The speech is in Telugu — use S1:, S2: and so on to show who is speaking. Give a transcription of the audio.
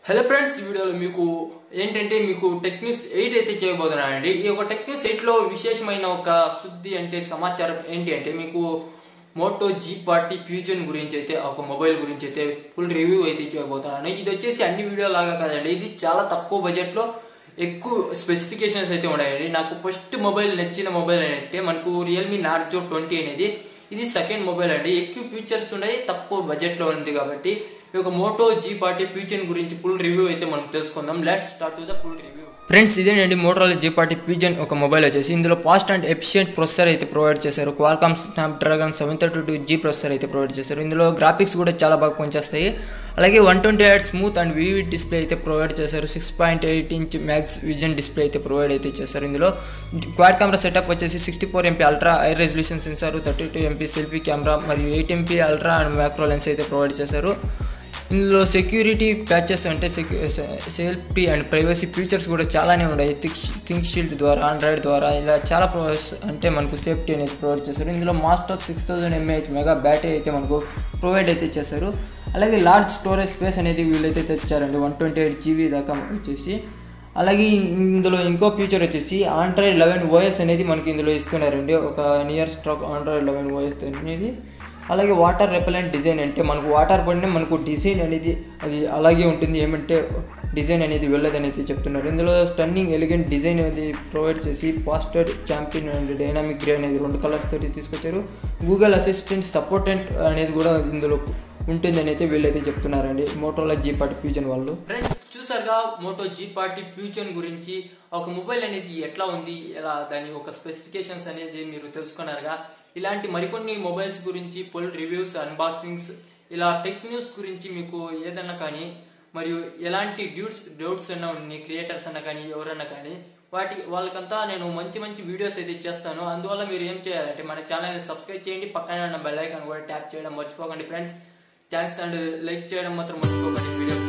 S1: హలో ఫ్రెండ్స్ ఈ వీడియోలో మీకు ఏంటంటే మీకు టెక్ న్యూస్ ఎయిట్ అయితే చేయబోతున్నానండి ఈ యొక్క టెక్ న్యూస్ ఎయిట్ లో విశేషమైన ఒక శుద్ధి అంటే సమాచారం ఏంటి అంటే మీకు మోటో జీ పార్టీ ఫ్యూజన్ గురించి అయితే ఒక మొబైల్ గురించి అయితే ఫుల్ రివ్యూ అయితే చేయబోతున్నాను ఇది వచ్చేసి అన్ని వీడియో లాగా కాదండి ఇది చాలా తక్కువ బడ్జెట్ లో ఎక్కువ స్పెసిఫికేషన్స్ అయితే ఉన్నాయండి నాకు ఫస్ట్ మొబైల్ నచ్చిన మొబైల్ అంటే మనకు రియల్మీ నార్జో ట్వంటీ అనేది ఇది సెకండ్ మొబైల్ అండి ఎక్కువ ఫీచర్స్ ఉన్నాయి తక్కువ బడ్జెట్ లో ఉంది కాబట్టి ఈ యొక్క మోటో జీ పార్టీ ఫ్యూచర్ గురించి ఫుల్ రివ్యూ అయితే మనం తెలుసుకుందాం let's start to the full review friends ఇదేనండి మోటోలా జీ పార్టీ ఫ్యూజన్ ఒక మొబైల్ వచ్చేసి ఇందులో ఫాస్ట్ అండ్ ఎఫిషియెంట్ ప్రొసెసర్ అయితే ప్రొవైడ్ చేశారు Qualcomm Snapdragon seven thirty two G processor అయితే ప్రొవైడ్ చేశారు ఇందులో గ్రాఫిక్స్ కూడా చాలా బాగా పనిచేస్తాయి అలాగే one twenty eight smooth and vivid display అయితే ప్రొవైడ్ చేశారు six point eight inch max vision display అయితే ప్రొవైడ్ అయితే చేశారు ఇందులో క్వాడ్ కెమెరా సెటప్ వచ్చేసి sixty four MP ultra high resolution sensor thirty two MP selfie camera మరియు eight MP ultra and macro lens అయితే ప్రొవైడ్ చేశారు ఇందులో సెక్యూరిటీ ప్యాచెస్ అంటే సేఫ్టీ అండ్ ప్రైవసీ ఫీచర్స్ కూడా చాలానే ఉన్నాయి థిక్ థింక్ షీల్డ్ ద్వారా ఆండ్రాయిడ్ ద్వారా ఇలా చాలా ప్రొవైడ్స్ అంటే మనకు సేఫ్టీ అనేది ప్రొవైడ్ చేశారు ఇందులో master six thousand mAh mega battery అయితే మనకు ప్రొవైడ్ అయితే చేశారు అలాగే లార్జ్ స్టోరేజ్ స్పేస్ అనేది వీళ్ళైతే తెచ్చారండి వన్ ట్వంటీ ఎయిట్ జీబీ దాకా వచ్చేసి అలాగే ఇందులో ఇంకో ఫీచర్ వచ్చేసి ఆండ్రాయిడ్ లెవెన్ ఓఎస్ అనేది మనకి ఇందులో ఇస్తున్నారండి ఒక near stock Android eleven OS అనేది అలాగే వాటర్ రెపలెంట్ డిజైన్ అంటే మనకు వాటర్ పడిన మనకు డిజైన్ అనేది అది అలాగే ఉంటుంది ఏమంటే డిజైన్ అనేది వెళ్ళదని అయితే చెప్తున్నారు ఇందులో స్టన్నింగ్ ఎలిగెంట్ డిజైన్ అనేది ప్రొవైడ్ చేసి frosted champion and dynamic grey అనేది రెండు కలర్స్ తోటి తీసుకొచ్చారు గూగుల్ అసిస్టెంట్ సపోర్టెంట్ అనేది కూడా ఇందులో ఉంటుందని అయితే వీళ్ళైతే చెప్తున్నారండి మోటోలా జీ పార్టీ ఫ్యూజన్ వాళ్ళు ఫ్రెండ్స్ చూసారుగా మోటో జీ పార్టీ ఫ్యూచర్ గురించి ఒక మొబైల్ అనేది ఎట్లా ఉంది ఎలా దాని ఒక స్పెసిఫికేషన్స్ అనేది మీరు తెలుసుకున్నారుగా ఇలాంటి మరికొన్ని మొబైల్స్ గురించి ఫుల్ రివ్యూస్ అన్బాక్సింగ్స్ ఇలా టెక్ న్యూస్ గురించి మీకు ఏదన్నా కానీ మరియు ఎలాంటి డ్యూట్స్ డౌట్స్ అన్నా ఉన్నాయి క్రియేటర్స్ అన్నా కానీ ఎవరన్నా కానీ వాటి వాళ్ళకంతా నేను మంచి మంచి వీడియోస్ అయితే చేస్తాను అందువల్ల మీరు ఏం చేయాలంటే మన ఛానల్ సబ్స్క్రైబ్ చేయండి పక్కన ఉన్న బెల్ ఐకాన్ కూడా ట్యాప్ చేయడం మర్చిపోకండి ఫ్రెండ్స్ థ్యాంక్స్ అండ్ లైక్ చేయడం మాత్రం మర్చిపోకండి వీడియో